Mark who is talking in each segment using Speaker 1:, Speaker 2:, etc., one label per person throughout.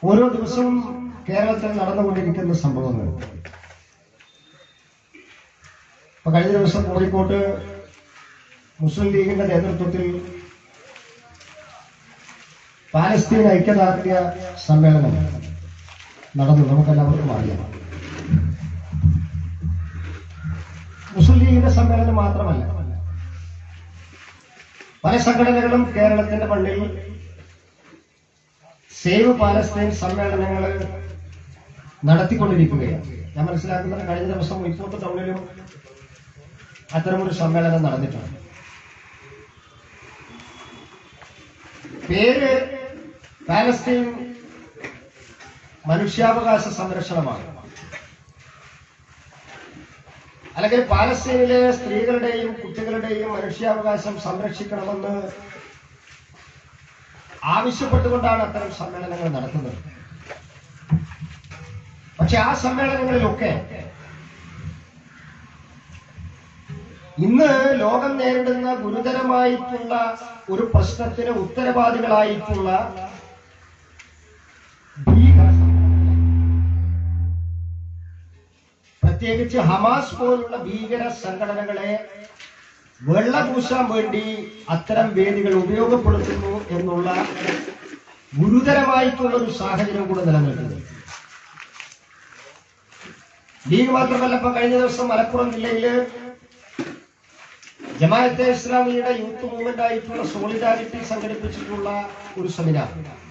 Speaker 1: ഓരോ ദിവസവും കേരളത്തിൽ നടന്നുകൊണ്ടിരിക്കുന്ന സംഭവങ്ങൾ ഇപ്പൊ കഴിഞ്ഞ ദിവസം കോഴിക്കോട്ട് മുസ്ലിം ലീഗിന്റെ നേതൃത്വത്തിൽ പാലസ്തീൻ ഐക്യദാർഢ്യ സമ്മേളനം നടന്നു നമുക്കെല്ലാവർക്കും അറിയാം മുസ്ലിം ലീഗിന്റെ സമ്മേളനം മാത്രമല്ല പല സംഘടനകളും കേരളത്തിന്റെ മണ്ണിൽ സേവ് പാലസ്തീൻ സമ്മേളനങ്ങൾ നടത്തിക്കൊണ്ടിരിക്കുകയാണ് ഞാൻ മനസ്സിലാക്കുന്നത് കഴിഞ്ഞ ദിവസം ഇപ്പോഴത്തെ ടൗണിലും അത്തരമൊരു സമ്മേളനം നടന്നിട്ടുണ്ട് പേര് പാലസ്തീൻ മനുഷ്യാവകാശ സംരക്ഷണമാണ് അല്ലെങ്കിൽ പാലസ്തീനിലെ സ്ത്രീകളുടെയും കുട്ടികളുടെയും മനുഷ്യാവകാശം സംരക്ഷിക്കണമെന്ന് ആവശ്യപ്പെട്ടുകൊണ്ടാണ് അത്തരം സമ്മേളനങ്ങൾ നടത്തുന്നത് പക്ഷെ ആ സമ്മേളനങ്ങളിലൊക്കെ ഇന്ന് ലോകം നേരിടുന്ന ഗുരുതരമായിട്ടുള്ള ഒരു പ്രശ്നത്തിന് ഉത്തരവാദികളായിട്ടുള്ള ഭീകര പ്രത്യേകിച്ച് ഹമാസ് പോലുള്ള ഭീകര സംഘടനകളെ വെള്ളപൂശാൻ വേണ്ടി അത്തരം വേദികൾ ഉപയോഗപ്പെടുത്തുന്നു എന്നുള്ള ഗുരുതരമായിട്ടുള്ള ഒരു സാഹചര്യം കൂടെ നിലനിൽക്കുന്നു ലീഗ് മാത്രമല്ല ഇപ്പൊ കഴിഞ്ഞ ദിവസം മലപ്പുറം ജില്ലയില് ജമാഅത്തെ ഇസ്ലാമിയുടെ യൂത്ത് മൂവ്മെന്റ് ആയിട്ടുള്ള സോളിഡാരിറ്റി സംഘടിപ്പിച്ചിട്ടുള്ള ഒരു സെമിനാർ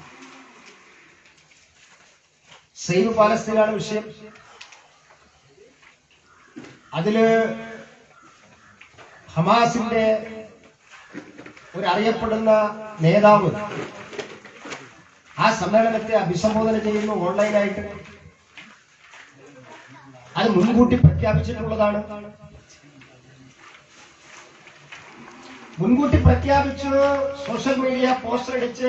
Speaker 1: സൈവ് പാലസ്തീനാണ് വിഷയം അതില് ഹമാസിന്റെ ഒരു അറിയപ്പെടുന്ന നേതാവ് ആ സമ്മേളനത്തെ അഭിസംബോധന ചെയ്യുന്നു ഓൺലൈനായിട്ട് അത് മുൻകൂട്ടി പ്രഖ്യാപിച്ചിട്ടുള്ളതാണ് മുൻകൂട്ടി പ്രഖ്യാപിച്ചു സോഷ്യൽ മീഡിയ പോസ്റ്റർ അടിച്ച്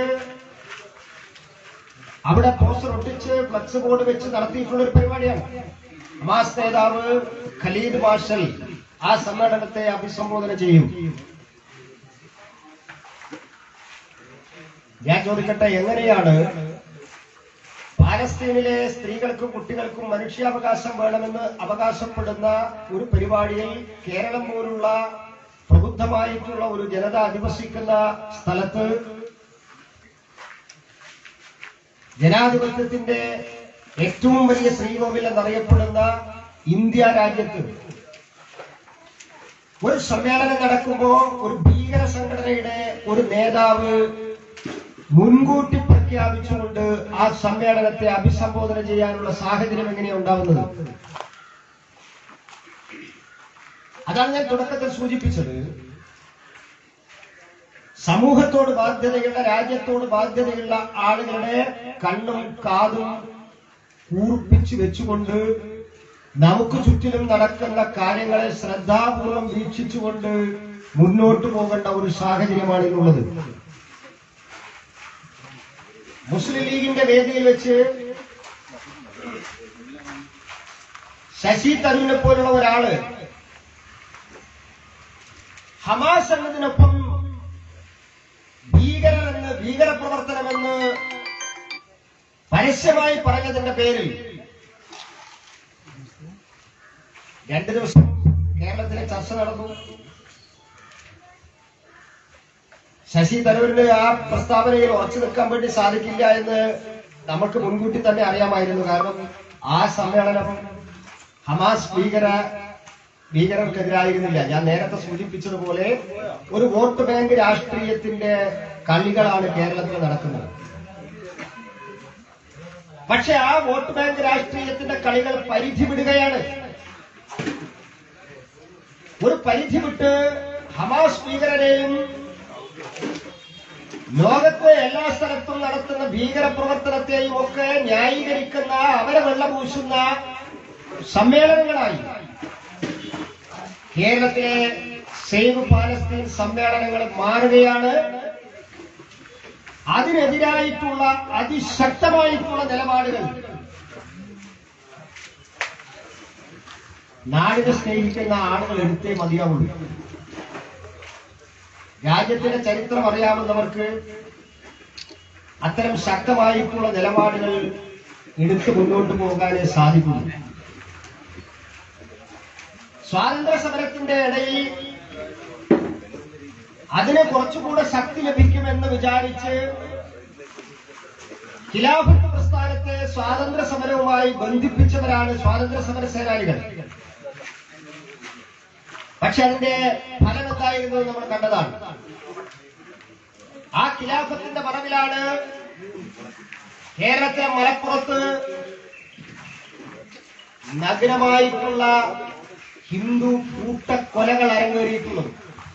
Speaker 1: അവിടെ പോസ്റ്റർ ഒട്ടിച്ച് ഫ്ലക്സ് ബോർഡ് വെച്ച് നടത്തിയിട്ടുള്ള ഒരു പരിപാടിയാണ് ഹമാസ് നേതാവ് ഖലീദ് മാർഷൽ ആ സമ്മേളനത്തെ അഭിസംബോധന ചെയ്യും ഞാൻ ചോദിക്കട്ടെ എങ്ങനെയാണ് പാലസ്തീനിലെ സ്ത്രീകൾക്കും കുട്ടികൾക്കും മനുഷ്യാവകാശം വേണമെന്ന് അവകാശപ്പെടുന്ന ഒരു പരിപാടിയിൽ കേരളം പോലുള്ള പ്രബുദ്ധമായിട്ടുള്ള ഒരു ജനത അധിവസിക്കുന്ന സ്ഥലത്ത് ജനാധിപത്യത്തിന്റെ ഏറ്റവും വലിയ ശ്രീകോവിൽ എന്നറിയപ്പെടുന്ന ഇന്ത്യ രാജ്യത്ത് ഒരു സമ്മേളനം നടക്കുമ്പോ ഒരു ഭീകര സംഘടനയുടെ ഒരു നേതാവ് മുൻകൂട്ടി പ്രഖ്യാപിച്ചുകൊണ്ട് ആ സമ്മേളനത്തെ അഭിസംബോധന ചെയ്യാനുള്ള സാഹചര്യം എങ്ങനെയാണ് ഉണ്ടാവുന്നത് അതാണ് ഞാൻ തുടക്കത്തിൽ സൂചിപ്പിച്ചത് സമൂഹത്തോട് ബാധ്യതയുള്ള രാജ്യത്തോട് ബാധ്യതയുള്ള ആളുകളുടെ കണ്ണും കാതും കൂർപ്പിച്ചു വെച്ചുകൊണ്ട് നമുക്ക് ചുറ്റിലും നടക്കുന്ന കാര്യങ്ങളെ ശ്രദ്ധാപൂർവം വീക്ഷിച്ചുകൊണ്ട് മുന്നോട്ട് പോകേണ്ട ഒരു സാഹചര്യമാണ് ഇന്നുള്ളത് മുസ്ലിം ലീഗിന്റെ വേദിയിൽ വെച്ച് ശശി തരൂരിനെ പോലുള്ള ഒരാള് ഹമാസ് എന്നതിനൊപ്പം ഭീകരരെന്ന് ഭീകരപ്രവർത്തനമെന്ന് പരസ്യമായി പറഞ്ഞതിന്റെ പേരിൽ രണ്ടു ദിവസം കേരളത്തിലെ ചർച്ച നടന്നു ശശി തരൂരിന് ആ പ്രസ്താവനയിൽ ഉറച്ചു നിൽക്കാൻ വേണ്ടി സാധിക്കില്ല എന്ന് നമുക്ക് മുൻകൂട്ടി തന്നെ അറിയാമായിരുന്നു കാരണം ആ സമ്മേളനം ഹമാസ് ഭീകര ഭീകരർക്കെതിരായിരുന്നില്ല ഞാൻ നേരത്തെ സൂചിപ്പിച്ചതുപോലെ ഒരു വോട്ട് ബാങ്ക് രാഷ്ട്രീയത്തിന്റെ കളികളാണ് കേരളത്തിൽ നടക്കുന്നത് പക്ഷെ ആ വോട്ട് ബാങ്ക് രാഷ്ട്രീയത്തിന്റെ കളികൾ പരിധി വിടുകയാണ് ഒരു പരിധി വിട്ട് ഹമാസ് ഭീകരരെയും ലോകത്തെ എല്ലാ സ്ഥലത്തും നടത്തുന്ന ഭീകര പ്രവർത്തനത്തെയും ഒക്കെ ന്യായീകരിക്കുന്ന അവരെ വെള്ളപൂശുന്ന സമ്മേളനങ്ങളായി കേരളത്തിലെ സേവ് പാലസ്തീൻ സമ്മേളനങ്ങൾ മാറുകയാണ് അതിനെതിരായിട്ടുള്ള അതിശക്തമായിട്ടുള്ള നിലപാടുകൾ നാടിനെ സ്നേഹിക്കുന്ന ആളുകൾ എടുത്തേ മതിയാവുള്ളൂ രാജ്യത്തിന്റെ ചരിത്രം അറിയാവുന്നവർക്ക് അത്തരം ശക്തമായിട്ടുള്ള നിലപാടുകൾ എടുത്തു മുന്നോട്ട് പോകാനേ സാധിക്കുള്ളൂ സ്വാതന്ത്ര്യ സമരത്തിന്റെ ഇടയിൽ അതിന് കുറച്ചുകൂടെ ശക്തി ലഭിക്കുമെന്ന് വിചാരിച്ച് ഖിലാഫത്ത് പ്രസ്ഥാനത്തെ സ്വാതന്ത്ര്യ സമരവുമായി ബന്ധിപ്പിച്ചവരാണ് സ്വാതന്ത്ര്യ സമര സേനാനികൾ പക്ഷെ അതിന്റെ ഫലം എന്തായിരുന്നു നമ്മൾ കണ്ടതാണ് ആ ഖിലാഫത്തിന്റെ മറവിലാണ് കേരളത്തിലെ മലപ്പുറത്ത് നഗ്നമായിട്ടുള്ള ഹിന്ദു കൂട്ടക്കൊലകൾ അരങ്ങേറിയിട്ടുള്ളത്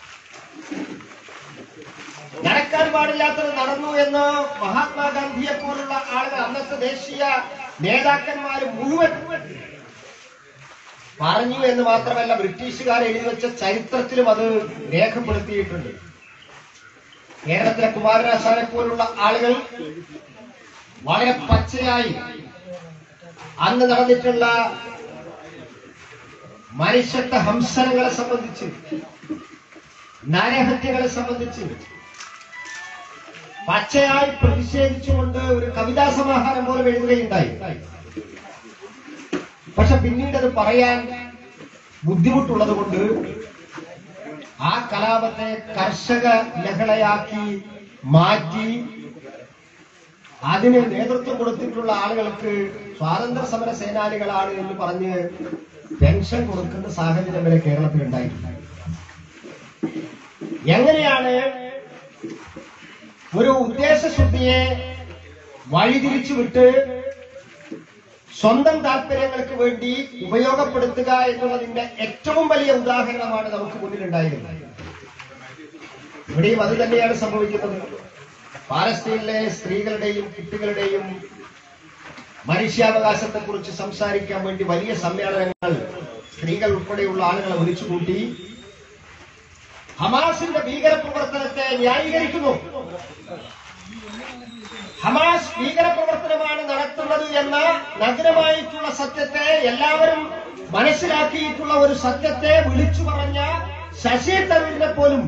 Speaker 1: നടക്കാൻ പാടില്ലാത്തത് നടന്നു എന്ന് മഹാത്മാഗാന്ധിയെ പോലുള്ള ആളുകൾ അന്നത്തെ ദേശീയ നേതാക്കന്മാർ മുഴുവൻ പറഞ്ഞു എന്ന് മാത്രമല്ല ബ്രിട്ടീഷുകാർ എഴുതി വെച്ച ചരിത്രത്തിലും അത് രേഖപ്പെടുത്തിയിട്ടുണ്ട് കേരളത്തിലെ കുമാരനാശാനെ പോലുള്ള ആളുകൾ വളരെ പച്ചയായി അന്ന് നടന്നിട്ടുള്ള മനുഷ്യത്വ ഹംസനങ്ങളെ സംബന്ധിച്ച് നരഹത്യകളെ സംബന്ധിച്ച് പച്ചയായി പ്രതിഷേധിച്ചുകൊണ്ട് ഒരു കവിതാ സമാഹാരം പോലും എഴുതുകയുണ്ടായി പക്ഷെ പിന്നീട് അത് പറയാൻ ബുദ്ധിമുട്ടുള്ളത് കൊണ്ട് ആ കലാപത്തെ കർഷക ലഹളയാക്കി മാറ്റി അതിന് നേതൃത്വം കൊടുത്തിട്ടുള്ള ആളുകൾക്ക് സ്വാതന്ത്ര്യ സമര സേനാനികളാണ് എന്ന് പറഞ്ഞ് പെൻഷൻ കൊടുക്കുന്ന സാഹചര്യം വരെ കേരളത്തിൽ ഉണ്ടായിട്ടുണ്ട് എങ്ങനെയാണ് ഒരു ഉദ്ദേശശുദ്ധിയെ വഴിതിരിച്ചു വിട്ട് സ്വന്തം താല്പര്യങ്ങൾക്ക് വേണ്ടി ഉപയോഗപ്പെടുത്തുക എന്നുള്ളതിന്റെ ഏറ്റവും വലിയ ഉദാഹരണമാണ് നമുക്ക് മുന്നിലുണ്ടായിരുന്നത് ഇവിടെയും അത് തന്നെയാണ് സംഭവിക്കുന്നത് പാലസ്തീനിലെ സ്ത്രീകളുടെയും കുട്ടികളുടെയും മനുഷ്യാവകാശത്തെക്കുറിച്ച് സംസാരിക്കാൻ വേണ്ടി വലിയ സമ്മേളനങ്ങൾ സ്ത്രീകൾ ഉൾപ്പെടെയുള്ള ആളുകളെ വിളിച്ചു കൂട്ടി ഹമാസിന്റെ ഭീകരപ്രവർത്തനത്തെ ന്യായീകരിക്കുന്നു ഹമാസ് ഭീകരപ്രവർത്തനമാണ് നടത്തുന്നത് എന്ന നഗ്നമായിട്ടുള്ള സത്യത്തെ എല്ലാവരും മനസ്സിലാക്കിയിട്ടുള്ള ഒരു സത്യത്തെ വിളിച്ചു പറഞ്ഞ ശശി തരൂരിനെ പോലും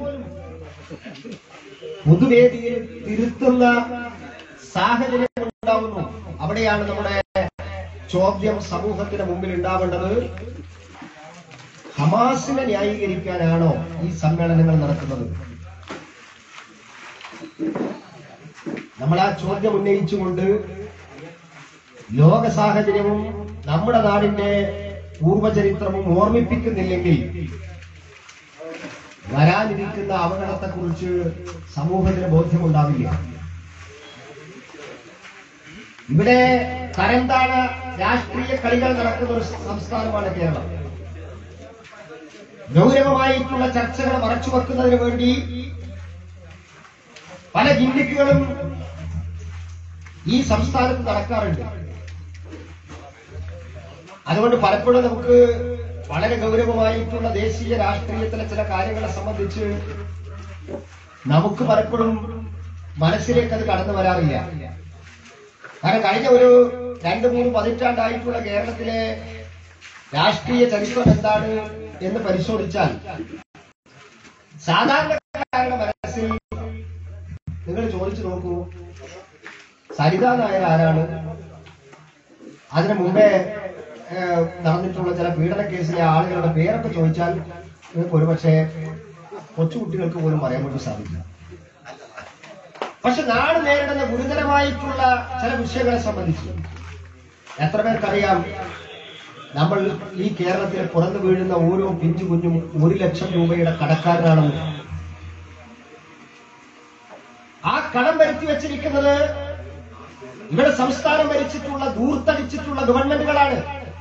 Speaker 1: പൊതുവേദിയിൽ തിരുത്തുന്ന സാഹചര്യം ഉണ്ടാവുന്നു അവിടെയാണ് നമ്മുടെ ചോദ്യം സമൂഹത്തിന് മുമ്പിൽ ഉണ്ടാവേണ്ടത് ഹമാസിനെ ന്യായീകരിക്കാനാണോ ഈ സമ്മേളനങ്ങൾ നടത്തുന്നത് നമ്മൾ ആ ചോദ്യം ഉന്നയിച്ചുകൊണ്ട് ലോക സാഹചര്യവും നമ്മുടെ നാടിന്റെ പൂർവചരിത്രവും ഓർമ്മിപ്പിക്കുന്നില്ലെങ്കിൽ വരാനിരിക്കുന്ന അപകടത്തെക്കുറിച്ച് സമൂഹത്തിന് ബോധ്യമുണ്ടാവില്ല ഇവിടെ തരംതാണ രാഷ്ട്രീയ കളികൾ നടക്കുന്ന ഒരു സംസ്ഥാനമാണ് കേരളം ഗൗരവമായിട്ടുള്ള ചർച്ചകൾ മറച്ചുവെക്കുന്നതിന് വേണ്ടി പല ജിമ്മിക്കുകളും ഈ സംസ്ഥാനത്ത് നടക്കാറുണ്ട് അതുകൊണ്ട് പലപ്പോഴും നമുക്ക് വളരെ ഗൗരവമായിട്ടുള്ള ദേശീയ രാഷ്ട്രീയത്തിലെ ചില കാര്യങ്ങളെ സംബന്ധിച്ച് നമുക്ക് പലപ്പോഴും മനസ്സിലേക്ക് അത് കടന്നു വരാറില്ല കാരണം കഴിഞ്ഞ ഒരു രണ്ട് മൂന്ന് പതിറ്റാണ്ടായിട്ടുള്ള കേരളത്തിലെ രാഷ്ട്രീയ ചരിത്രം എന്താണ് എന്ന് പരിശോധിച്ചാൽ സാധാരണക്കാരുടെ മനസ്സിൽ നിങ്ങൾ ചോദിച്ചു നോക്കൂ സരിത നായർ ആരാണ് അതിനു മുമ്പേ ഏഹ്, നടന്നിട്ടുള്ള ചില പീഡന കേസിലെ ആളുകളുടെ പേരൊക്കെ ചോദിച്ചാൽ നിങ്ങൾക്ക് ഒരുപക്ഷെ കൊച്ചുകുട്ടികൾക്ക് പോലും പറയാൻ വേണ്ടി സാധിക്കില്ല പക്ഷെ നാട് നേരിടുന്ന ഗുരുതരമായിട്ടുള്ള ചില വിഷയങ്ങളെ സംബന്ധിച്ച് എത്ര പേർക്കറിയാം നമ്മൾ ഈ കേരളത്തിൽ പുറന്നു വീഴുന്ന ഓരോ പിഞ്ചു കുഞ്ഞും ഒരു ലക്ഷം രൂപയുടെ കടക്കാരനാണെന്ന് ആ കടം വരുത്തി വെച്ചിരിക്കുന്നത് ഇവിടെ സംസ്ഥാനം ഭരിച്ചിട്ടുള്ള ദൂർത്തടിച്ചിട്ടുള്ള ഗവൺമെന്റുകളാണ്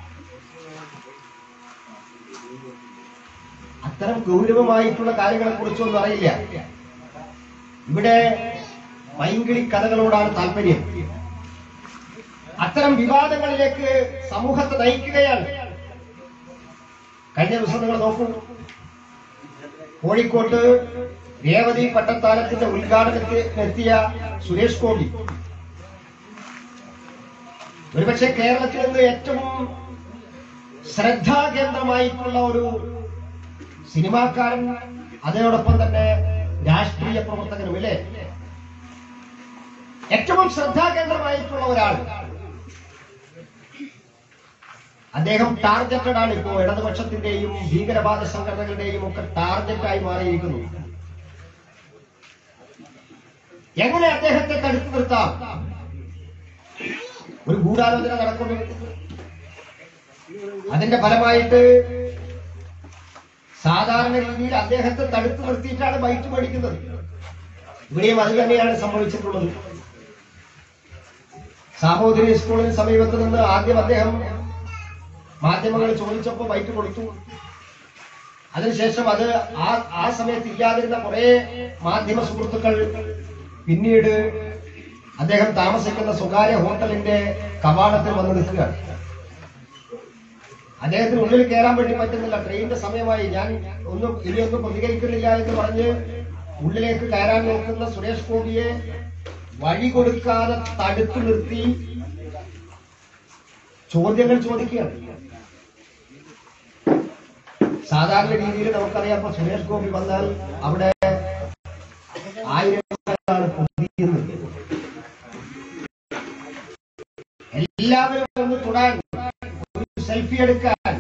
Speaker 1: അത്തരം ഗൗരവമായിട്ടുള്ള കാര്യങ്ങളെ കുറിച്ചൊന്നും അറിയില്ല ഇവിടെ പൈങ്കിളി കഥകളോടാണ് താല്പര്യം അത്തരം വിവാദങ്ങളിലേക്ക് സമൂഹത്തെ നയിക്കുകയാണ് കഴിഞ്ഞ ദിവസം നിങ്ങൾ നോക്കൂ കോഴിക്കോട്ട് രേവതി പട്ടത്താലത്തിന്റെ ഉദ്ഘാടനത്തിൽ എത്തിയ സുരേഷ് ഗോപി ഒരുപക്ഷെ കേരളത്തിൽ നിന്ന് ഏറ്റവും ശ്രദ്ധാകേന്ദ്രമായിട്ടുള്ള ഒരു സിനിമാക്കാരൻ അതോടൊപ്പം തന്നെ രാഷ്ട്രീയ പ്രവർത്തകനും അല്ലേ ഏറ്റവും ശ്രദ്ധാകേന്ദ്രമായിട്ടുള്ള ഒരാൾ അദ്ദേഹം ടാർഗറ്റഡ് ആണ് ഇപ്പോ ഇടതുപക്ഷത്തിന്റെയും ഭീകരവാദ സംഘടനകളുടെയും ഒക്കെ ടാർഗറ്റായി മാറിയിരിക്കുന്നു എങ്ങനെ അദ്ദേഹത്തെ തടുത്തു നിർത്താം ഒരു ഗൂഢാലോചന നടക്കുന്നു അതിന്റെ ഫലമായിട്ട് സാധാരണ രീതിയിൽ അദ്ദേഹത്തെ തടുത്തു നിർത്തിയിട്ടാണ് ബൈക്ക് മേടിക്കുന്നത് ഇവിടെയും അത് തന്നെയാണ് സംഭവിച്ചിട്ടുള്ളത് സാഹോദരി സ്കൂളിന് സമീപത്ത് നിന്ന് ആദ്യം അദ്ദേഹം മാധ്യമങ്ങൾ ചോദിച്ചപ്പോൾ ബൈക്ക് കൊടുത്തു അതിനുശേഷം അത് ആ ആ സമയത്ത് ഇല്ലാതിരുന്ന കുറെ മാധ്യമ സുഹൃത്തുക്കൾ പിന്നീട് അദ്ദേഹം താമസിക്കുന്ന സ്വകാര്യ ഹോട്ടലിന്റെ കവാടത്തിൽ വന്ന് നിൽക്കുകയാണ് അദ്ദേഹത്തിന് ഉള്ളിൽ കയറാൻ വേണ്ടി പറ്റുന്നില്ല ട്രെയിനിന്റെ സമയമായി ഞാൻ ഒന്നും ഇനിയൊന്നും പ്രതികരിക്കുന്നില്ല എന്ന് പറഞ്ഞ് ഉള്ളിലേക്ക് കയറാൻ നോക്കുന്ന സുരേഷ് ഗോപിയെ വഴി കൊടുക്കാതെ തടുത്തു നിർത്തി ചോദ്യങ്ങൾ ചോദിക്കുകയാണ് സാധാരണ രീതിയിൽ നമുക്കറിയാം ഇപ്പൊ സുരേഷ് ഗോപി വന്നാൽ അവിടെ ആയിരങ്ങളാണ് പൊതിയുന്നത് എല്ലാവരും ഒന്ന് തൊടാൻ ഒരു സെൽഫി എടുക്കാൻ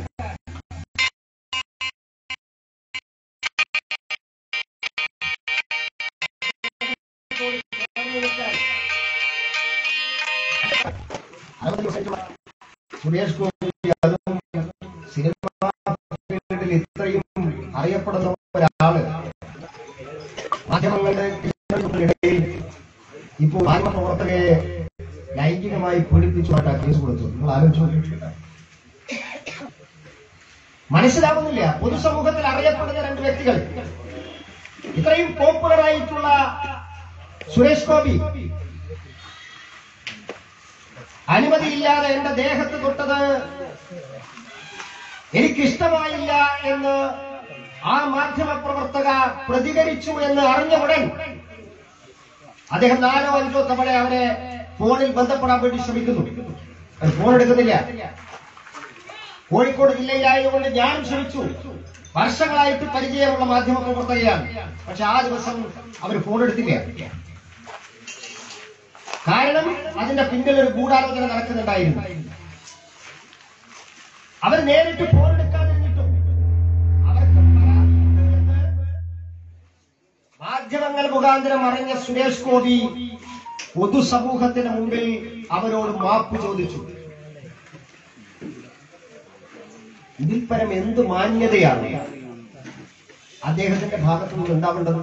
Speaker 1: അറുപത് ദിവസമായിട്ടുള്ള സുരേഷ് ഗോപി അതും സിനിമ ഫീൽഡിൽ ഇത്രയും അറിയപ്പെടുന്ന ഒരാള് മാധ്യമങ്ങളുടെ ഇടയിൽ ഇപ്പോൾ മാധ്യമ പ്രവർത്തകരെ ലൈംഗികമായി പീഡിപ്പിച്ചുമായിട്ടാ കേസ് കൊടുത്തു നിങ്ങൾ ആലോചിച്ചു മനസ്സിലാവുന്നില്ല പൊതുസമൂഹത്തിൽ അറിയപ്പെടുന്ന രണ്ട് വ്യക്തികൾ ഇത്രയും പോപ്പുലർ ആയിട്ടുള്ള സുരേഷ് ഗോപി അനുമതിയില്ലാതെ എന്റെ ദേഹത്ത് തൊട്ടത് എനിക്കിഷ്ടമായില്ല എന്ന് ആ മാധ്യമ പ്രവർത്തക പ്രതികരിച്ചു എന്ന് അറിഞ്ഞ ഉടൻ അദ്ദേഹം നാലോ അഞ്ചോ തവണ അവരെ ഫോണിൽ ബന്ധപ്പെടാൻ വേണ്ടി ശ്രമിക്കുന്നു അവർ ഫോൺ എടുക്കുന്നില്ല കോഴിക്കോട് ജില്ലയിലായതുകൊണ്ട് ഞാനും ശ്രമിച്ചു വർഷങ്ങളായിട്ട് പരിചയമുള്ള മാധ്യമ പ്രവർത്തകയാണ് പക്ഷെ ആ ദിവസം അവർ ഫോൺ എടുത്തില്ല കാരണം അതിന്റെ പിന്നിൽ ഒരു ഗൂഢാലോചന നടക്കുന്നുണ്ടായിരുന്നു അവർ നേരിട്ട് ഫോൺ എടുക്കാതിരുന്നിട്ടും അവർക്ക് പരാതിയുണ്ടെന്ന് മാധ്യമങ്ങൾ മുഖാന്തരം അറിഞ്ഞ സുരേഷ് ഗോപി പൊതുസമൂഹത്തിന് മുമ്പിൽ അവരോട് മാപ്പ് ചോദിച്ചു ഇതിൽ പരം എന്ത് മാന്യതയാണ് അദ്ദേഹത്തിന്റെ ഭാഗത്തു നിന്ന് ഉണ്ടാവേണ്ടത്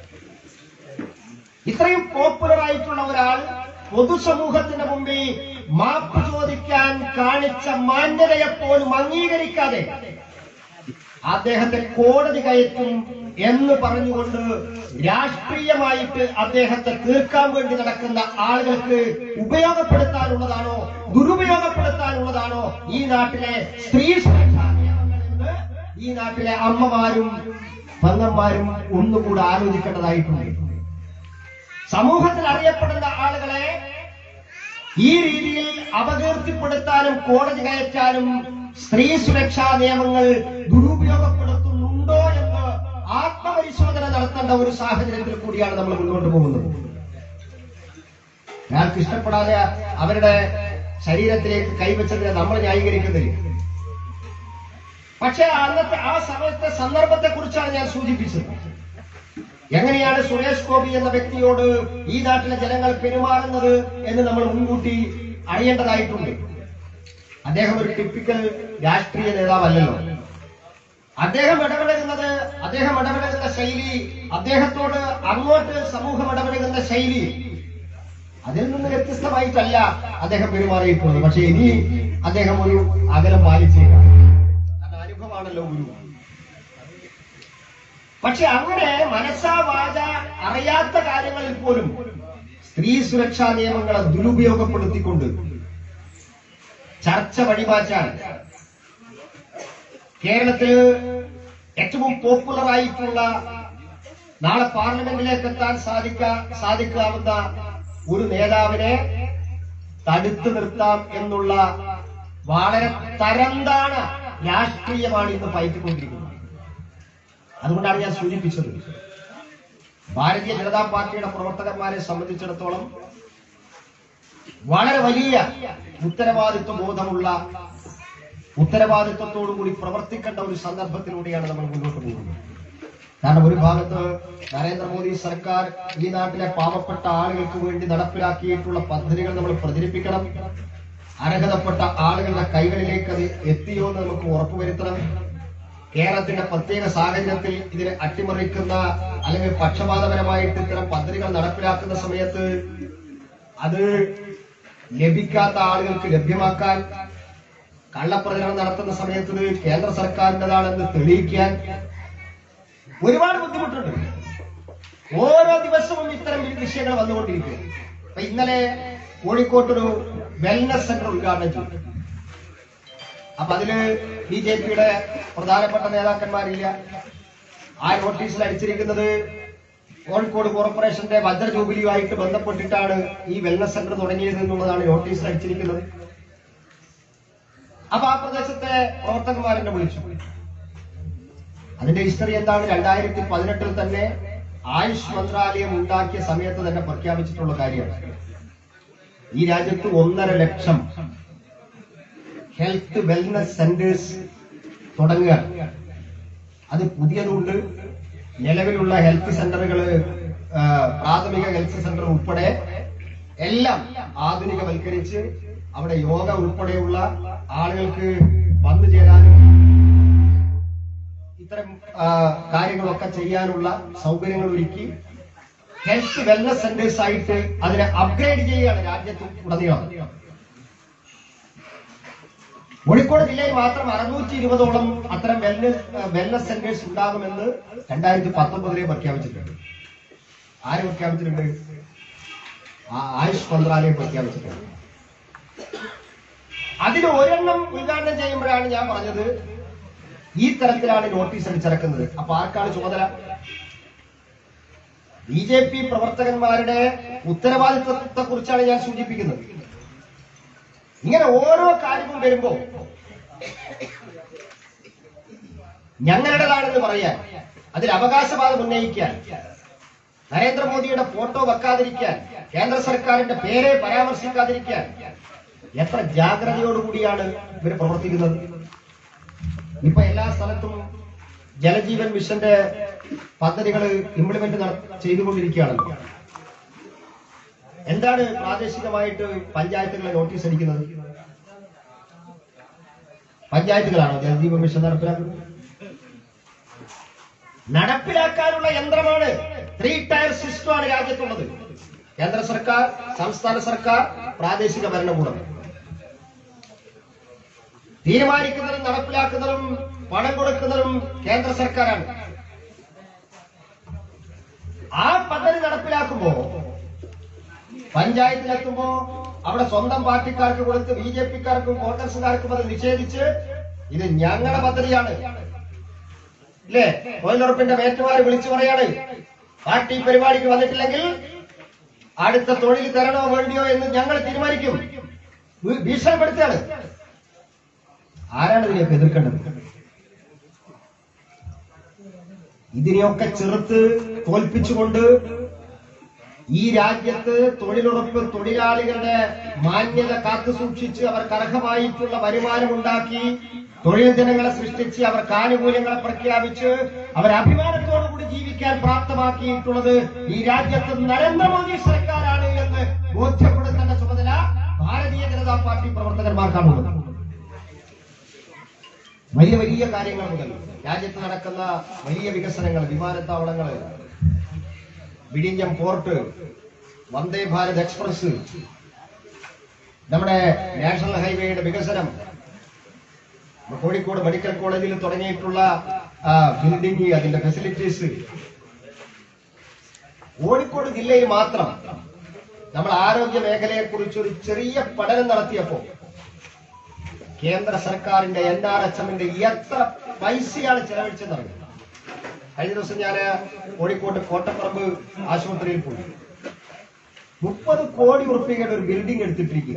Speaker 1: ഇത്രയും പോപ്പുലർ ആയിട്ടുള്ള ഒരാൾ പൊതുസമൂഹത്തിന്റെ മുമ്പിൽ മാപ്പ് ചോദിക്കാൻ കാണിച്ച മാന്യതയെ പോലും അംഗീകരിക്കാതെ അദ്ദേഹത്തെ കോടതി കയറ്റും എന്ന് പറഞ്ഞുകൊണ്ട് രാഷ്ട്രീയമായിട്ട് അദ്ദേഹത്തെ തീർക്കാൻ വേണ്ടി നടക്കുന്ന ആളുകൾക്ക് ഉപയോഗപ്പെടുത്താനുള്ളതാണോ ദുരുപയോഗപ്പെടുത്താനുള്ളതാണോ ഈ നാട്ടിലെ സ്ത്രീ സുരക്ഷാ നിയമങ്ങൾ എന്ന് ഈ നാട്ടിലെ അമ്മമാരും പെങ്ങന്മാരും ഒന്നുകൂടെ ആലോചിക്കേണ്ടതായിട്ടുണ്ട് സമൂഹത്തിൽ അറിയപ്പെടുന്ന ആളുകളെ ഈ രീതിയിൽ അപകീർത്തിപ്പെടുത്താനും കോടതി കയറ്റാനും സ്ത്രീ സുരക്ഷാ നിയമങ്ങൾ ദുരുപയോഗപ്പെടുത്തുന്നുണ്ടോ എന്ന് ആത്മപരിശോധന നടത്തേണ്ട ഒരു സാഹചര്യത്തിൽ കൂടിയാണ് നമ്മൾ മുന്നോട്ട് പോകുന്നത് ഒരാൾക്ക് ഇഷ്ടപ്പെടാതെ അവരുടെ ശരീരത്തിലേക്ക് കൈവച്ചതിനെ നമ്മൾ ന്യായീകരിക്കുന്നില്ല പക്ഷേ അന്നത്തെ ആ സമയത്തെ സന്ദർഭത്തെ കുറിച്ചാണ് ഞാൻ സൂചിപ്പിച്ചത് എങ്ങനെയാണ് സുരേഷ് ഗോപി എന്ന വ്യക്തിയോട് ഈ നാട്ടിലെ ജനങ്ങൾ പെരുമാറുന്നത് എന്ന് നമ്മൾ മുൻകൂട്ടി അറിയേണ്ടതായിട്ടുണ്ട് അദ്ദേഹം ഒരു ടിപ്പിക്കൽ രാഷ്ട്രീയ നേതാവല്ലല്ലോ അദ്ദേഹം ഇടപെടുന്നത് അദ്ദേഹം ഇടപെടുന്ന ശൈലി അദ്ദേഹത്തോട് അങ്ങോട്ട് സമൂഹം ഇടപെടുന്ന ശൈലി അതിൽ നിന്ന് വ്യത്യസ്തമായിട്ടല്ല അദ്ദേഹം പെരുമാറിയിട്ടുള്ളത് പക്ഷെ ഇനി അദ്ദേഹം ഒരു അകലം പാലിച്ചേക്കാം കാരണം അനുഭവമാണല്ലോ ഗുരു പക്ഷെ അങ്ങനെ മനസ്സാ വാച അറിയാത്ത കാര്യങ്ങളിൽ പോലും സ്ത്രീ സുരക്ഷാ നിയമങ്ങളെ ദുരുപയോഗപ്പെടുത്തിക്കൊണ്ട് ചർച്ച വഴിമാറ്റാൻ കേരളത്തിൽ ഏറ്റവും പോപ്പുലർ ആയിട്ടുള്ള നാളെ പാർലമെന്റിലേക്ക് എത്താൻ സാധിക്ക സാധിക്കാവുന്ന ഒരു നേതാവിനെ തടുത്തു നിർത്താം എന്നുള്ള വളരെ തരംതാണ രാഷ്ട്രീയമാണ് ഇന്ന് പയറ്റിക്കൊണ്ടിരിക്കുന്നത് അതുകൊണ്ടാണ് ഞാൻ സൂചിപ്പിച്ചത് ഭാരതീയ ജനതാ പാർട്ടിയുടെ പ്രവർത്തകന്മാരെ സംബന്ധിച്ചിടത്തോളം വളരെ വലിയ ഉത്തരവാദിത്വ ബോധമുള്ള ഉത്തരവാദിത്വത്തോടു കൂടി പ്രവർത്തിക്കേണ്ട ഒരു സന്ദർഭത്തിലൂടെയാണ് നമ്മൾ മുന്നോട്ട് പോകുന്നത് കാരണം ഒരു ഭാഗത്ത് നരേന്ദ്രമോദി സർക്കാർ ഈ നാട്ടിലെ പാവപ്പെട്ട ആളുകൾക്ക് വേണ്ടി നടപ്പിലാക്കിയിട്ടുള്ള പദ്ധതികൾ നമ്മൾ പ്രചരിപ്പിക്കണം അർഹതപ്പെട്ട ആളുകളുടെ കൈകളിലേക്ക് അത് എത്തിയോ എന്ന് നമുക്ക് ഉറപ്പുവരുത്തണം കേരളത്തിന്റെ പ്രത്യേക സാഹചര്യത്തിൽ ഇതിനെ അട്ടിമറിക്കുന്ന അല്ലെങ്കിൽ പക്ഷപാതപരമായിട്ട് ഇത്തരം പദ്ധതികൾ നടപ്പിലാക്കുന്ന സമയത്ത് അത് ലഭിക്കാത്ത ആളുകൾക്ക് ലഭ്യമാക്കാൻ കള്ളപ്രചരണം നടത്തുന്ന സമയത്ത് ഇത് കേന്ദ്ര സർക്കാരിൻ്റെതാണെന്ന് തെളിയിക്കാൻ ഒരുപാട് ബുദ്ധിമുട്ടുണ്ട് ഓരോ ദിവസവും ഇത്തരം വിഷയങ്ങൾ വന്നുകൊണ്ടിരിക്കുക അപ്പൊ ഇന്നലെ കോഴിക്കോട്ടൊരു വെൽനസ് സെന്റർ ഉദ്ഘാടനം ചെയ്തു അപ്പൊ അതില് ബി ജെ പിയുടെ പ്രധാനപ്പെട്ട നേതാക്കന്മാരില്ല ആ നോട്ടീസിൽ അടിച്ചിരിക്കുന്നത് കോഴിക്കോട് കോർപ്പറേഷന്റെ വജ്ര ജൂബിലിയുമായിട്ട് ബന്ധപ്പെട്ടിട്ടാണ് ഈ വെൽനസ് സെന്റർ തുടങ്ങിയത് എന്നുള്ളതാണ് നോട്ടീസിൽ അടിച്ചിരിക്കുന്നത് അപ്പൊ ആ പ്രദേശത്തെ പ്രവർത്തകന്മാരെന്നെ വിളിച്ചു അതിന്റെ ഹിസ്റ്ററി എന്താണ് രണ്ടായിരത്തി പതിനെട്ടിൽ തന്നെ ആയുഷ് മന്ത്രാലയം ഉണ്ടാക്കിയ സമയത്ത് തന്നെ പ്രഖ്യാപിച്ചിട്ടുള്ള കാര്യമാണ് ഈ രാജ്യത്ത് ഒന്നര ലക്ഷം ഹെൽത്ത് വെൽനസ് സെന്റേഴ്സ് തുടങ്ങുക അത് പുതിയതുണ്ട് നിലവിലുള്ള ഹെൽത്ത് സെന്ററുകൾ പ്രാഥമിക ഹെൽത്ത് സെന്റർ ഉൾപ്പെടെ എല്ലാം ആധുനികവൽക്കരിച്ച് അവിടെ യോഗ ഉൾപ്പെടെയുള്ള ആളുകൾക്ക് വന്നു ചേരാനും ഇത്തരം ആ, കാര്യങ്ങളൊക്കെ ചെയ്യാനുള്ള സൗകര്യങ്ങൾ ഒരുക്കി ഹെൽത്ത് വെൽനസ് സെന്റേഴ്സ് ആയിട്ട് അതിനെ അപ്ഗ്രേഡ് ചെയ്യുകയാണ് രാജ്യത്ത് ഉടനീളം കോഴിക്കോട് ജില്ലയിൽ മാത്രം അറുന്നൂറ്റി ഇരുപതോളം അത്തരം വെൽനസ് വെൽനസ് സെന്റേഴ്സ് ഉണ്ടാകുമെന്ന് രണ്ടായിരത്തി പത്തൊമ്പതിലെ പ്രഖ്യാപിച്ചിട്ടുണ്ട് ആര് പ്രഖ്യാപിച്ചിട്ടുണ്ട് ആ ആയുഷ് മന്ത്രാലയം പ്രഖ്യാപിച്ചിട്ടുണ്ട് അതിൽ ഒരെണ്ണം ഉദ്ഘാടനം ചെയ്യുമ്പോഴാണ് ഞാൻ പറഞ്ഞത് ഈ തരത്തിലാണ് നോട്ടീസ് അടിച്ചിറക്കുന്നത് അപ്പൊ ആർക്കാണ് ചുമതല ബി ജെ പി പ്രവർത്തകന്മാരുടെ ഉത്തരവാദിത്വത്തെ കുറിച്ചാണ് ഞാൻ സൂചിപ്പിക്കുന്നത് ഇങ്ങനെ ഓരോ കാര്യവും വരുമ്പോ ഞങ്ങളുടേതാണെന്ന് പറയാൻ അതിൽ അവകാശവാദം ഉന്നയിക്കാൻ നരേന്ദ്രമോദിയുടെ ഫോട്ടോ വെക്കാതിരിക്കാൻ കേന്ദ്ര സർക്കാരിന്റെ പേരെ പരാമർശിക്കാതിരിക്കാൻ എത്ര ജാഗ്രതയോടുകൂടിയാണ് ഇവർ പ്രവർത്തിക്കുന്നത് ഇപ്പൊ എല്ലാ സ്ഥലത്തും ജലജീവൻ മിഷന്റെ പദ്ധതികൾ ഇംപ്ലിമെന്റ് ചെയ്തുകൊണ്ടിരിക്കുകയാണല്ലോ എന്താണ് പ്രാദേശികമായിട്ട് പഞ്ചായത്തുകളെ നോട്ടീസ് അടിക്കുന്നത് പഞ്ചായത്തുകളാണോ ജലജീവൻ മിഷൻ നടപ്പിലാക്കുന്നത് നടപ്പിലാക്കാനുള്ള യന്ത്രമാണ് ത്രീ ടയർ സിസ്റ്റമാണ് രാജ്യത്തുള്ളത് കേന്ദ്ര സർക്കാർ സംസ്ഥാന സർക്കാർ പ്രാദേശിക ഭരണകൂടം തീരുമാനിക്കുന്നതും നടപ്പിലാക്കുന്നതും പണം കൊടുക്കുന്നതും കേന്ദ്ര സർക്കാരാണ് ആ പദ്ധതി നടപ്പിലാക്കുമ്പോ പഞ്ചായത്തിലെത്തുമ്പോ അവിടെ സ്വന്തം പാർട്ടിക്കാർക്ക് കൊടുത്ത് ബി ജെ പിക്കാർക്കും കോൺഗ്രസുകാർക്കും അത് നിഷേധിച്ച് ഇത് ഞങ്ങളുടെ പദ്ധതിയാണ് ഇല്ലേ തൊഴിലുറപ്പിന്റെ മേറ്റുമാര് വിളിച്ചു പറയാണ് പാർട്ടി പരിപാടിക്ക് വന്നിട്ടില്ലെങ്കിൽ അടുത്ത തൊഴിൽ തരണോ വേണ്ടിയോ എന്ന് ഞങ്ങൾ തീരുമാനിക്കും ഭീ- ഭീഷണിപ്പെടുത്തുകയാണ് ആരാണ് ഇതിനെയൊക്കെ എതിർക്കേണ്ടത് ഇതിനെയൊക്കെ ചെറുത്ത് തോൽപ്പിച്ചുകൊണ്ട് ഈ രാജ്യത്ത് തൊഴിലുറപ്പ് തൊഴിലാളികളുടെ മാന്യത കാത്തു സൂക്ഷിച്ച് അവർക്ക് അർഹമായിട്ടുള്ള വരുമാനമുണ്ടാക്കി തൊഴിൽ ദിനങ്ങളെ സൃഷ്ടിച്ച് അവർക്ക് ആനുകൂല്യങ്ങളെ പ്രഖ്യാപിച്ച് അവർ അഭിമാനത്തോടുകൂടി ജീവിക്കാൻ പ്രാപ്തമാക്കിയിട്ടുള്ളത് ഈ രാജ്യത്ത് നരേന്ദ്രമോദി സർക്കാരാണ് എന്ന് ബോധ്യപ്പെടുത്തേണ്ട ചുമതല ഭാരതീയ ജനതാ പാർട്ടി പ്രവർത്തകന്മാർക്കാണുള്ളത് വലിയ വലിയ കാര്യങ്ങൾ മുതൽ രാജ്യത്ത് നടക്കുന്ന വലിയ വികസനങ്ങൾ വിമാനത്താവളങ്ങൾ വിഴിഞ്ഞം പോർട്ട് വന്ദേ ഭാരത് എക്സ്പ്രസ് നമ്മുടെ നാഷണൽ ഹൈവേയുടെ വികസനം കോഴിക്കോട് മെഡിക്കൽ കോളേജിൽ തുടങ്ങിയിട്ടുള്ള ബിൽഡിംഗ് അതിന്റെ ഫെസിലിറ്റീസ് കോഴിക്കോട് ജില്ലയിൽ മാത്രം നമ്മൾ ആരോഗ്യ മേഖലയെ കുറിച്ച് ഒരു ചെറിയ പഠനം നടത്തിയപ്പോ കേന്ദ്ര സർക്കാരിന്റെ എൻ ആർ എച്ച് എമ്മിന്റെ എത്ര പൈസയാണ് ചെലവഴിച്ചെന്നറിയാം കഴിഞ്ഞ ദിവസം ഞാൻ കോഴിക്കോട്ട് കോട്ടപ്പറമ്പ് ആശുപത്രിയിൽ പോയി മുപ്പത് കോടി ഉറുപ്പികയുടെ ഒരു ബിൽഡിംഗ് എടുത്തിട്ടിരിക്കുക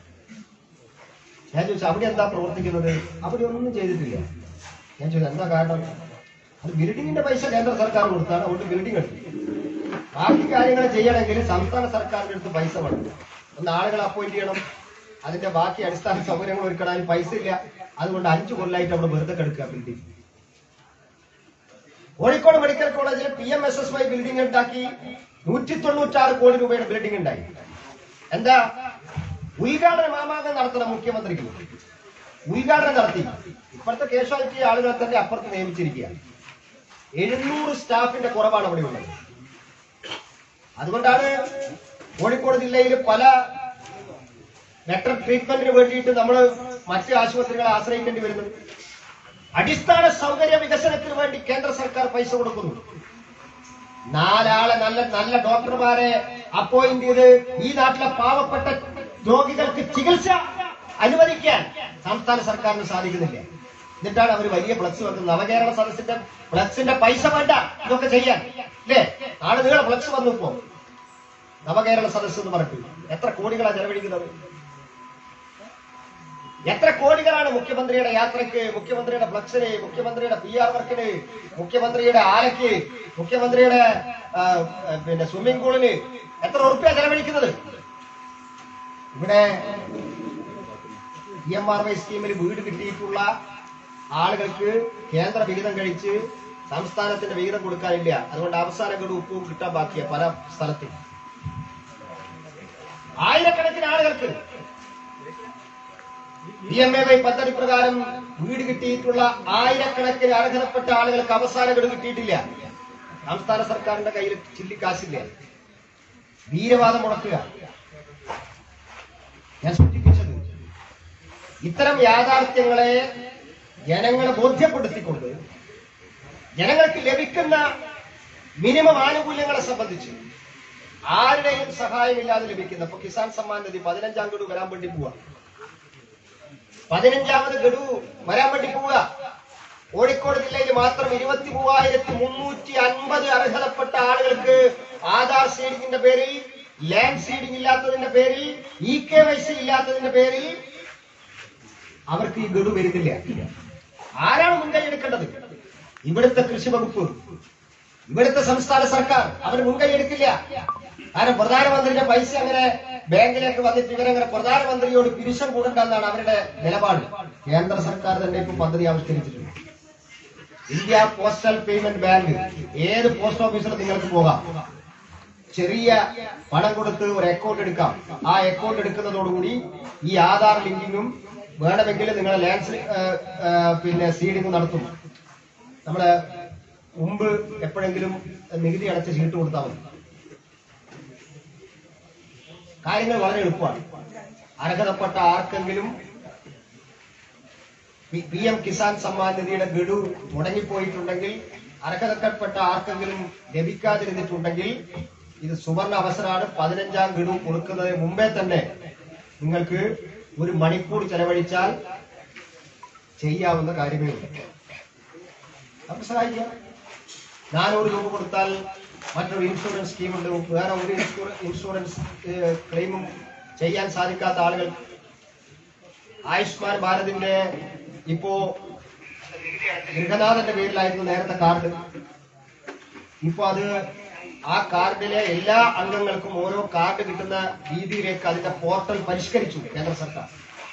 Speaker 1: ഞാൻ ചോദിച്ചു അവിടെ എന്താ പ്രവർത്തിക്കുന്നത് അവിടെ ഒന്നും ചെയ്തിട്ടില്ല ഞാൻ ചോദിച്ചു എന്താ കാരണം അത് ബിൽഡിങ്ങിന്റെ പൈസ കേന്ദ്ര സർക്കാർ കൊടുത്താണ് അതുകൊണ്ട് ബിൽഡിംഗ് എടുത്തു ബാക്കി കാര്യങ്ങൾ ചെയ്യണമെങ്കിൽ സംസ്ഥാന സർക്കാരിന്റെ അടുത്ത് പൈസ വേണം ഒന്ന് ആളുകളെ അപ്പോയിന്റ് ചെയ്യണം അതിന്റെ ബാക്കി അടിസ്ഥാന സൗകര്യങ്ങൾ ഒരുക്കണം അതിന് പൈസ ഇല്ല അതുകൊണ്ട് അഞ്ചു കൊല്ലായിട്ട് അവിടെ വെറുതെ കിടക്കുക ബിൽഡിംഗ് കോഴിക്കോട് മെഡിക്കൽ കോളേജിൽ P M S S Y building ഉണ്ടാക്കി നൂറ്റി തൊണ്ണൂറ്റാറ് കോടി രൂപയുടെ ബിൽഡിംഗ് ഉണ്ടായി എന്താ ഉദ്ഘാടന മാമാങ്കം നടത്തണം മുഖ്യമന്ത്രിക്ക് ഉദ്ഘാടനം നടത്തി ഇപ്പോഴത്തെ കേശവാലിറ്റി ആളുകളെ തന്നെ അപ്പുറത്ത് നിയമിച്ചിരിക്കുക എഴുന്നൂറ് സ്റ്റാഫിന്റെ കുറവാണ് അവിടെ ഉള്ളത് അതുകൊണ്ടാണ് കോഴിക്കോട് ജില്ലയിൽ പല ബെറ്റർ ട്രീറ്റ്മെന്റിന് വേണ്ടിയിട്ട് നമ്മൾ മറ്റ് ആശുപത്രികളെ ആശ്രയിക്കേണ്ടി വരുന്നത് അടിസ്ഥാന സൗകര്യ വികസനത്തിന് വേണ്ടി കേന്ദ്ര സർക്കാർ പൈസ കൊടുക്കുന്നു നാലാളെ നല്ല നല്ല ഡോക്ടർമാരെ അപ്പോയിന്റ് ചെയ്ത് ഈ നാട്ടിലെ പാവപ്പെട്ട രോഗികൾക്ക് ചികിത്സ അനുവദിക്കാൻ സംസ്ഥാന സർക്കാരിന് സാധിക്കുന്നില്ല എന്നിട്ടാണ് അവർ വലിയ ഫ്ലക്സ് വെക്കുന്നത് നവകേരള സദസ്സിന്റെ ഫ്ലക്സിന്റെ പൈസ വേണ്ട ഇതൊക്കെ ചെയ്യാൻ അല്ലേ നാളെ നിങ്ങളെ ഫ്ലക്സ് വന്നു ഇപ്പോ നവകേരള സദസ്സ് എന്ന് പറഞ്ഞിട്ട് എത്ര കോടികളാണ് ചെലവഴിക്കുന്നത് എത്ര കോടികളാണ് മുഖ്യമന്ത്രിയുടെ യാത്രയ്ക്ക് മുഖ്യമന്ത്രിയുടെ ഫ്ലക്സിന് മുഖ്യമന്ത്രിയുടെ പി ആർ വർക്കിന് മുഖ്യമന്ത്രിയുടെ ആലയ്ക്ക് മുഖ്യമന്ത്രിയുടെ ആ, പിന്നെ സ്വിമ്മിംഗ് പൂളിന് എത്ര ഉറുപ്പ്യ ചെലവഴിക്കുന്നത് ഇവിടെ ഇ എം ആർ വൈ സ്കീമിൽ വീട് കിട്ടിയിട്ടുള്ള ആളുകൾക്ക് കേന്ദ്ര വിഹിതം കഴിച്ച് സംസ്ഥാനത്തിന്റെ വിഹിതം കൊടുക്കാനില്ല അതുകൊണ്ട് അവസാന ഗഡു ഉപ്പും കിട്ടാൻ ബാക്കിയ പല സ്ഥലത്തും ആയിരക്കണക്കിന് ആളുകൾക്ക് പി എം എ വൈ പദ്ധതി പ്രകാരം വീട് കിട്ടിയിട്ടുള്ള ആയിരക്കണക്കിന് അർഹതപ്പെട്ട ആളുകൾക്ക് അവസാന ഗഡു കിട്ടിയിട്ടില്ല സംസ്ഥാന സർക്കാരിന്റെ കയ്യിൽ ചില്ലിക്കാശില്ല വീരവാദം മുടക്കുക ഞാൻ സൂചിപ്പിച്ചത് ഇത്തരം യാഥാർത്ഥ്യങ്ങളെ ജനങ്ങളെ ബോധ്യപ്പെടുത്തിക്കൊണ്ട് ജനങ്ങൾക്ക് ലഭിക്കുന്ന മിനിമം ആനുകൂല്യങ്ങളെ സംബന്ധിച്ച് ആരുടെയും സഹായമില്ലാതെ ലഭിക്കുന്ന ഇപ്പൊ കിസാൻ സമ്മാൻ നിധി പതിനഞ്ചാം ഗഡു വരാൻ വേണ്ടി പോവാ പതിനഞ്ചാമത് ഗഡു വരാൻ വേണ്ടി പോവുക കോഴിക്കോട് ജില്ലയിൽ മാത്രം ഇരുപത്തി മൂവായിരത്തി മുന്നൂറ്റി അൻപത് അർഹതപ്പെട്ട ആളുകൾക്ക് ആധാർ സീഡിങ്ങിന്റെ പേരിൽ ലാൻഡ് സീഡിംഗ് ഇല്ലാത്തതിന്റെ പേരിൽ ഇ കെ വൈ സി ഇല്ലാത്തതിന്റെ പേരിൽ അവർക്ക് ഈ ഗഡു വരുന്നില്ല ആരാണ് മുൻകൈ എടുക്കേണ്ടത് ഇവിടുത്തെ കൃഷി വകുപ്പ് ഇവിടുത്തെ സംസ്ഥാന സർക്കാർ അവർ മുൻകൈ എടുക്കില്ല കാരണം പ്രധാനമന്ത്രിയുടെ പൈസ അങ്ങനെ ബാങ്കിലേക്ക് വന്നിട്ട് ഇവരങ്ങനെ പ്രധാനമന്ത്രിയോട് പിരിശം കൂടണ്ടെന്നാണ് അവരുടെ നിലപാട് കേന്ദ്ര സർക്കാർ തന്നെ ഇപ്പൊ പദ്ധതി ആവിഷ്കരിച്ചിട്ടുണ്ട് ഇന്ത്യ പോസ്റ്റൽ പേയ്മെന്റ് ബാങ്ക് ഏത് പോസ്റ്റ് ഓഫീസിലും നിങ്ങൾക്ക് പോകാം ചെറിയ പണം കൊടുത്ത് ഒരു അക്കൗണ്ട് എടുക്കാം ആ അക്കൗണ്ട് എടുക്കുന്നതോടുകൂടി ഈ ആധാർ ലിങ്കിങ്ങും വേണമെങ്കിൽ നിങ്ങളെ ലാൻഡ് പിന്നെ സീഡിംഗ് നടത്തും നമ്മള് മുമ്പ് എപ്പോഴെങ്കിലും നികുതി അടച്ച ചീട്ട് കൊടുത്താൽ മതി കാര്യങ്ങൾ വളരെ എളുപ്പമാണ് അർഹതപ്പെട്ട ആർക്കെങ്കിലും പി എം കിസാൻ സമ്മാൻ നിധിയുടെ ഗഡു മുടങ്ങിപ്പോയിട്ടുണ്ടെങ്കിൽ അർഹതപ്പെട്ട ആർക്കെങ്കിലും ലഭിക്കാതിരുന്നിട്ടുണ്ടെങ്കിൽ ഇത് സുവർണ അവസരമാണ് പതിനഞ്ചാം ഗഡു കൊടുക്കുന്നതിന് മുമ്പേ തന്നെ നിങ്ങൾക്ക് ഒരു മണിക്കൂർ ചെലവഴിച്ചാൽ ചെയ്യാവുന്ന കാര്യമേ ഉള്ളൂ നമുക്ക് സഹായിക്കാം നാനൂറ് രൂപ കൊടുത്താൽ മറ്റൊരു ഇൻഷുറൻസ് സ്കീമുണ്ട് വേറെ ഒരു ഇൻഷുറ- ഇൻഷുറൻസ് ഏഹ്, ക്ലെയിമും ചെയ്യാൻ സാധിക്കാത്ത ആളുകൾ ആയുഷ്മാൻ ഭാരതിന്റെ ഇപ്പോ ഗൃഹനാഥന്റെ പേരിലായിരുന്നു നേരത്തെ കാർഡ് ഇപ്പൊ അത് ആ കാർഡിലെ എല്ലാ അംഗങ്ങൾക്കും ഓരോ കാർഡ് കിട്ടുന്ന രീതിയിലേക്ക് അതിന്റെ പോർട്ടൽ പരിഷ്കരിച്ചു കേന്ദ്ര സർക്കാർ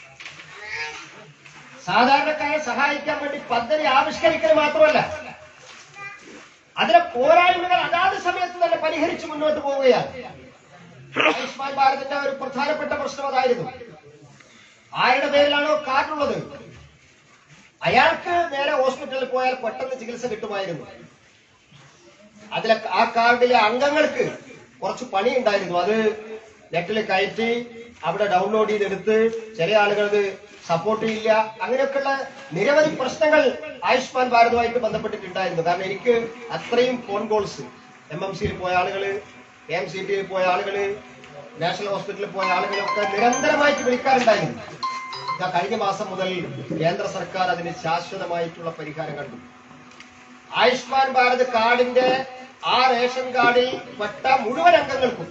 Speaker 1: സാധാരണക്കാരെ സഹായിക്കാൻ വേണ്ടി പദ്ധതി ആവിഷ്കരിക്കൽ മാത്രമല്ല അതിലെ പോരായ്മകൾ അതാത് സമയത്ത് തന്നെ പരിഹരിച്ച് മുന്നോട്ട് പോവുകയാണ് ആയുഷ്മാൻ ഭാരതിന്റെ ഒരു പ്രധാനപ്പെട്ട പ്രശ്നം അതായിരുന്നു ആരുടെ പേരിലാണോ കാർഡുള്ളത് അയാൾക്ക് നേരെ ഹോസ്പിറ്റലിൽ പോയാൽ പെട്ടെന്ന് ചികിത്സ കിട്ടുമായിരുന്നു അതിലെ ആ കാർഡിലെ അംഗങ്ങൾക്ക് കുറച്ച് പണി ഉണ്ടായിരുന്നു അത് നെറ്റിൽ കയറ്റി അവിടെ ഡൗൺലോഡ് ചെയ്തെടുത്ത് ചില ആളുകൾ ഇത് സപ്പോർട്ട് ചെയ്യില്ല അങ്ങനെയൊക്കെയുള്ള നിരവധി പ്രശ്നങ്ങൾ ആയുഷ്മാൻ ഭാരതുമായിട്ട് ബന്ധപ്പെട്ടിട്ടുണ്ടായിരുന്നു കാരണം എനിക്ക് അത്രയും ഫോൺ കോൾസ് എം എം സിയിൽ പോയ ആളുകള് എം സി ടിയിൽ പോയ ആളുകള് നാഷണൽ ഹോസ്പിറ്റലിൽ പോയ ആളുകളൊക്കെ നിരന്തരമായിട്ട് വിളിക്കാറുണ്ടായിരുന്നു ഇതാ കഴിഞ്ഞ മാസം മുതൽ കേന്ദ്ര സർക്കാർ അതിന് ശാശ്വതമായിട്ടുള്ള പരിഹാരം കണ്ടു ആയുഷ്മാൻ ഭാരത് കാർഡിന്റെ ആ റേഷൻ കാർഡിൽ പെട്ട മുഴുവൻ അംഗങ്ങൾക്കും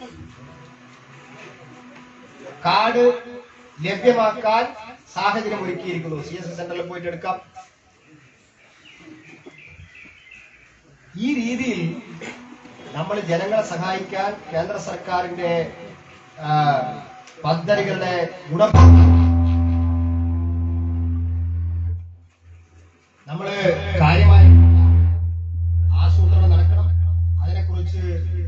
Speaker 1: കാർഡ് ലഭ്യമാക്കാൻ സാഹചര്യം ഒരുക്കിയിരിക്കുന്നു സി എസ് എസ് സെന്ററിൽ പോയിട്ട് എടുക്കാം ഈ രീതിയിൽ നമ്മൾ ജനങ്ങളെ സഹായിക്കാൻ കേന്ദ്ര സർക്കാരിന്റെ ആ, പദ്ധതികളുടെ ഗുണം നമ്മള് കാര്യമായി ആസൂത്രണം നടക്കണം അതിനെക്കുറിച്ച്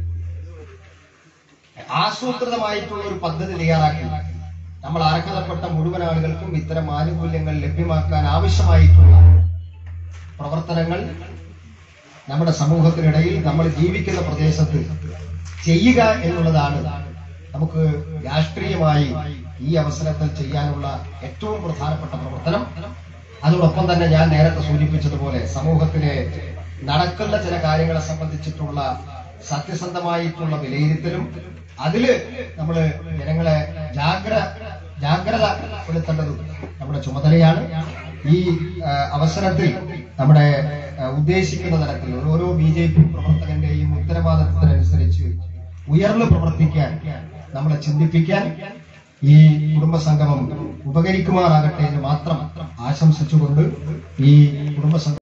Speaker 1: ആസൂത്രിതമായിട്ടുള്ള ഒരു പദ്ധതി തയ്യാറാക്കി നമ്മൾ അർഹതപ്പെട്ട മുഴുവൻ ആളുകൾക്കും ഇത്തരം ആനുകൂല്യങ്ങൾ ലഭ്യമാക്കാൻ ആവശ്യമായിട്ടുള്ള പ്രവർത്തനങ്ങൾ നമ്മുടെ സമൂഹത്തിനിടയിൽ നമ്മൾ ജീവിക്കുന്ന പ്രദേശത്ത് ചെയ്യുക എന്നുള്ളതാണ് നമുക്ക് രാഷ്ട്രീയമായി ഈ അവസരത്തിൽ ചെയ്യാനുള്ള ഏറ്റവും പ്രധാനപ്പെട്ട പ്രവർത്തനം അതോടൊപ്പം തന്നെ ഞാൻ നേരത്തെ സൂചിപ്പിച്ചതുപോലെ സമൂഹത്തിലെ നടക്കുന്ന ചില കാര്യങ്ങളെ സംബന്ധിച്ചിട്ടുള്ള സത്യസന്ധമായിട്ടുള്ള വിലയിരുത്തലും അതില് നമ്മൾ ജനങ്ങളെ ജാഗ്ര ജാഗ്രത പെടുത്തേണ്ടത് നമ്മുടെ ചുമതലയാണ് ഈ ആ, അവസരത്തിൽ നമ്മുടെ ആ, ഉദ്ദേശിക്കുന്ന തരത്തിൽ ഓരോ ബി ജെ പി പ്രവർത്തകന്റെയും ഉത്തരവാദിത്തത്തിനനുസരിച്ച് ഉയർന്നു പ്രവർത്തിക്കാൻ നമ്മളെ ചിന്തിപ്പിക്കാൻ ഈ കുടുംബസംഗമം ഉപകരിക്കുമാറാകട്ടെ എന്ന് മാത്രം ആശംസിച്ചുകൊണ്ട് ഈ കുടുംബസംഗമം